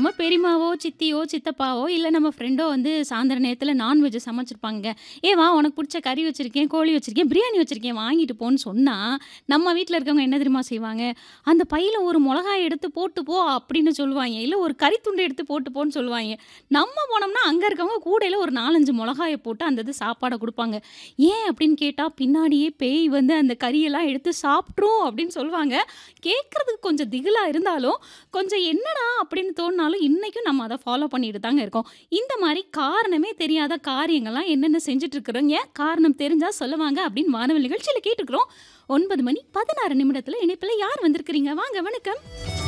நம்ம பெரியம்மாவோ, சித்தியோ, சித்தப்பாவோ இல்ல நம்ம ஃப்ரெண்டோ வந்து சாயந்தர நேரத்தில நான்வெஜ் சமைச்சிருப்பாங்க. "ஏ வா உனக்கு புடிச்ச கறி வச்சிருக்கேன், கோழி வச்சிருக்கேன், பிரியாணி வச்சிருக்கேன் வாங்கிட்டு போன்னு" சொன்னா, நம்ம வீட்ல இருக்கவங்க என்ன தெரியுமா செய்வாங்க? "அந்த பையில ஒரு மொளகாய எடுத்து போட்டு போ" அப்படின்னு சொல்லுவாய்ங்க. இல்ல ஒரு கறி துண்டு எடுத்து போட்டு போன்னு சொல்லுவாய்ங்க. நம்ம போனோம்னா அங்க இருக்கவங்க கூடையில ஒரு 4, 5 மொளகாய போட்டு அந்த இது சாப்பாட குடுப்பாங்க. ஏன் அப்படின்னு கேட்டா, "பின்னாடியே பேய் வந்து அந்த கறியெல்லாம் எடுத்து சாப்ட்ரும்" அப்படின்னு சொல்லுவாங்க. கேட்கறதுக்கு கொஞ்சம் திகிலா இருந்தாலும், கொஞ்சம் என்னடா அப்படின்னு தோணுனாலும், இன்னைக்கும் நம்ம அத ஃபாலோ பண்ணிட்டு தாங்க இருக்கோம். இந்த மாரி காரணமே தெரியாத காரியங்கள்லாம் என்னென்ன செஞ்சுட்டு இருக்கிறீங்க? காரணம் தெரிஞ்சா சொல்லுவாங்க அப்படின்னு வானவில் நிகழ்ச்சியில கேட்டுருக்கிறோம். 9 மணி 16 நிமிடத்தில இணைப்பில யார் வந்திருக்கிறீங்க? வாங்க வணக்கம்.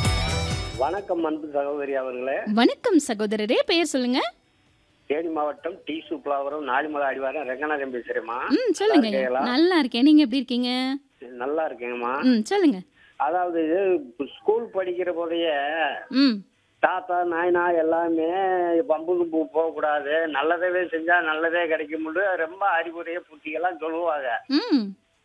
வணக்கம் அன்பு சகோதரி அவர்களே வணக்கம் சகோதரரே. பெயர் சொல்லுங்க. தேனி மாவட்டம் டி சுப்லாவரம் நாலிமலை அடிவாரம் ரெங்கநாதன் பேசுறேம்மா ம். நல்லா சொல்லுங்க ஐயா. இருக்கீங்களா நல்லா இருக்கேன். நீங்க எப்படி இருக்கீங்க? நல்லா இருக்கேங்கம்மா ம். சொல்லுங்க. அதாவது ஸ்கூல் படிக்கிற போதைய ம். தாத்தா நாயனா எல்லாமே பம்புக்கு பூ போகக்கூடாது நல்லதவே செஞ்சா நல்லதே கிடைக்கும்னு ரொம்ப அறிவுரைய புத்தியெல்லாம் சொல்லுவாங்க ம்.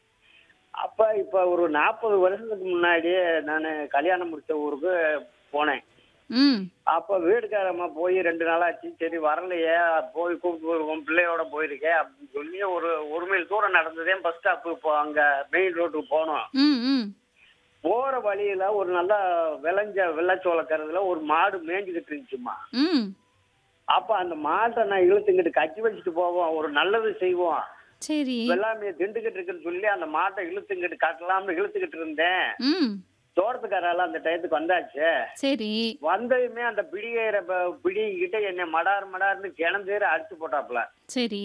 அப்ப இப்ப ஒரு நாற்பது வருஷத்துக்கு முன்னாடி நான் கல்யாணம் முடிச்ச ஊருக்கு போனேன் ம். அப்ப வீடுக்காரம்மா போய் ரெண்டு நாளாச்சு சரி வரலையே போய் கூப்பிட்டு உன் பிள்ளையோட போயிருக்கேன் அப்படின்னு சொல்லி ஒரு ஒரு மைல் தூரம் நடந்ததே பஸ் ஸ்டாப்பு இப்போ அங்க மெயின் ரோட்டுக்கு போனோம் ம். ம். போற வழியில ஒரு நல்ல விளைஞ்ச வெள்ளச்சோள கருதுல ஒரு மாடு மேய்ஞ்சுக்கிட்டு இருந்துச்சுமா ம். அப்ப அந்த மாட்டை நான் இழுத்துங்கிட்டு கட்டி வச்சுட்டு போவோம் ஒரு நல்லது செய்வோம் சரி. வெள்ளாமையை திண்டுகிட்டு இருக்குன்னு சொல்லி அந்த மாட்டை இழுத்துங்கிட்டு கட்டலாம்னு இழுத்துக்கிட்டு இருந்தேன் ம். தோட்டத்துக்காரால அந்த டயத்துக்கு வந்தாச்சு சரி. வந்ததுமே அந்த பிடிகிற பிடிங்கிட்ட என்னை மடார் மடார்னு கிணந்தேற அடிச்சு போட்டாப்புல சரி.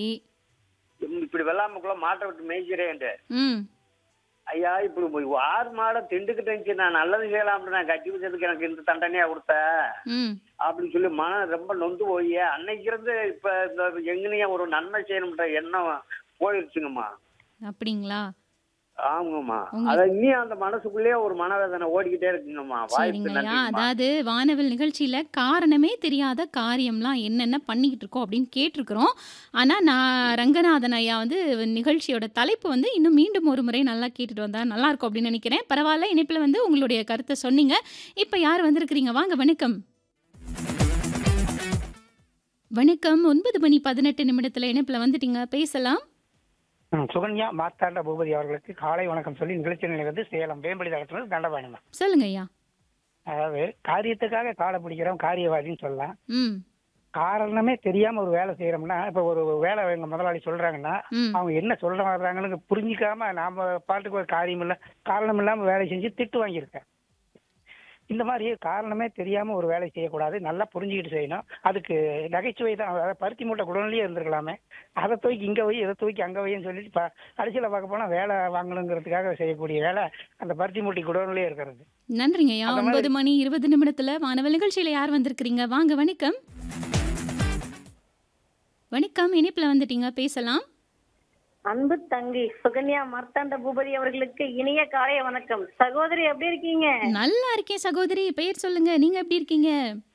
இப்படி வெள்ளாமைக்குள்ள மாட்டை விட்டு மேய்க்கிறேன்ட்டு ம். ஐயா இப்படி போய் ஆறு மாடை திண்டுக்கிட்டு இருந்துச்சு நான் நல்லது செய்யலாம்னு நான் கட்டி வச்சதுக்கு எனக்கு இந்த தண்டனையா கொடுத்த ம். அப்படின்னு சொல்லி மனம் ரொம்ப நொந்து போய் அன்னைக்கு இருந்து இப்ப இந்த எங்கனையா ஒரு நன்மை செய்யணும்ன்ற எண்ணம் போயிருச்சுங்கம்மா அப்படிங்களா? ஆமாம்மா உங்க அத இன்னும் அந்த மனசுக்குள்ளேயே ஒரு மனவேதனை ஓடிக்கிட்டே இருக்குங்கம்மா வாய்ப்பு சரிங்கய்யா. நன்றிங்கம்மா அதாவது வானவில் நிகழ்ச்சியில காரணமே தெரியாத காரியம்லாம் என்னென்ன பண்ணிக்கிட்டு இருக்கோம் அப்படின்னு கேட்டிருக்கிறோம். ஆனா நான் ரங்கநாதன் ஐயா வந்து நிகழ்ச்சியோட தலைப்பு வந்து இன்னும் மீண்டும் ஒரு முறை நல்லா கேட்டுட்டு வந்தா நல்லாயிருக்கும் அப்படின்னு நினைக்கிறேன். பரவால்ல இணைப்பில வந்து உங்களுடைய கருத்த சொன்னீங்க. இப்ப யார் வந்திருக்கிறீங்க? வாங்க வணக்கம். வணக்கம். 9 மணி 18 நிமிடத்தில இணைப்பில வந்துட்டீங்க. பேசலாம். ம், சுகன்யா மார்த்தாண்ட பூபதி அவர்களுக்கு காலை வணக்கம் சொல்லி நிகழ்ச்சி நிலைவது சேலம் வேம்படி தளத்துல தண்டபாணிமா சொல்லுங்க ஐயா. அதாவது காரியத்துக்காக காலை பிடிக்கிறோம் காரியவாதின்னு சொல்லலாம் ம். காரணமே தெரியாம ஒரு வேலை செய்யறோம்னா இப்ப ஒரு வேலை எங்க முதலாளி சொல்றாங்கன்னா ம். அவங்க என்ன சொல்ற வர்றாங்கன்னு புரிஞ்சிக்காம நாம பாட்டுக்கு ஒரு காரியம் இல்ல காரணம் இல்லாம வேலை செஞ்சு திட்டு வாங்கியிருக்கேன் இந்த மாதிரி காரணமே தெரியாம ஒரு வேலை செய்யக்கூடாது நல்லா புரிஞ்சுக்கிட்டு செய்யணும் அதுக்கு நகைச்சுவை தான் அதாவது பருத்தி மூட்டை குடோன்லயே இருந்திருக்கலாமே அதை தூக்கி இங்க போய் இதை தூக்கி அங்க வைன்னு சொல்லிட்டு ப- கடைசியில பார்க்க போனா வேலை வாங்கணுங்கிறதுக்காக செய்யக்கூடிய வேலை அந்த பருத்தி மூட்டை குடோன்லயே இருக்கிறது நன்றிங்க ஐயா. அந்த மாதிரி 9 மணி 20 நிமிடத்துல வானவில் நிகழ்ச்சியில யார் வந்திருக்கிறீங்க? வாங்க வணக்கம். வணக்கம். இணைப்பில வந்துட்டீங்க. பேசலாம். அன்பு தங்கி சுகன்யா மார்த்தாண்ட பூபதி அவர்களுக்கு இனிய காலை வணக்கம் சகோதரி எப்படி இருக்கீங்க நல்லா இருக்கேன் சகோதரி. பெயர் சொல்லுங்க. நீங்க எப்படி இருக்கீங்க?